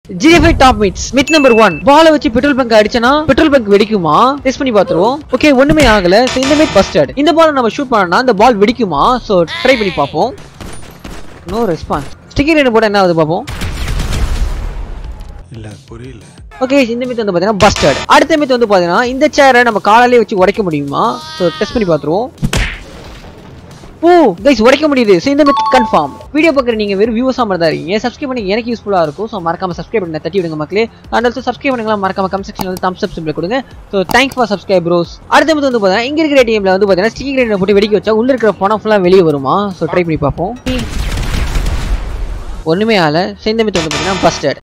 GFI top myths myth number one பால வச்சு petrol bunk அடிச்சனா பெட்ரோல் பங்க் வெடிக்குமா டெஸ்ட் பண்ணி பார்த்துருவோம் ஓகே ஒண்ணுமே ஆகல So, இந்த மித் பஸ்டட் இந்த பால் நம்ம ஷூட் பண்ணனா இந்த பால் வெடிக்குமா சோ ட்ரை பண்ணி பார்ப்போம் நோ ரெஸ்பான்ஸ் ஸ்டிக்கர் என்ன போட என்ன ஆகுது பார்ப்போம் இல்ல புரியல ஓகே இந்த மித் வந்து பாத்தீங்கன்னா பஸ்டட் அடுத்த மித் வந்து பாத்தீங்கன்னா இந்த சேரை நம்ம காலாலே வச்சு உடைக்க முடியுமா ஸோ டெஸ்ட் பண்ணி பார்த்துருவோம் ஓ கைஸ் உடைக்க முடியுது ஸோ இந்த மித் கன்ஃபார்ம் வீடியோ பார்க்குற நீங்க வெறும் வியூவர்ஸாக மாதிரி தான் இருக்கீங்க சப்ஸ்கிரைப் பண்ணி எனக்கு யூஸ்ஃபுல்லாக இருக்கும் ஸோ மறக்காம சப்ஸ்கிரைப் பண்ணி தட்டி விடுங்க மக்களே அண்ட் ஆல்சோ சப்ஸ்கிரைப் பண்ணுங்களா மறக்காம கம் செக்ஷன் வந்து தம்ஸ் அப் சிம்பிள் கொடுங்க so thanks for subscribe bros அடுத்த மித் வந்து பார்த்தீங்கன்னா இங்க இருக்கிற டீம்ல வந்து பார்த்தீங்கன்னா ஸ்டிக்கி கிரேட் போட்டு வெடிக்க வச்சா உள்ள இருக்கிற பணம் ஃபுல்லாக வெளியே வருமா ஸோ ட்ரை பண்ணி பார்ப்போம் ஒண்ணுமே ஆகல ஸோ இந்த மித் வந்து பார்த்தீங்கன்னா பஸ்டட்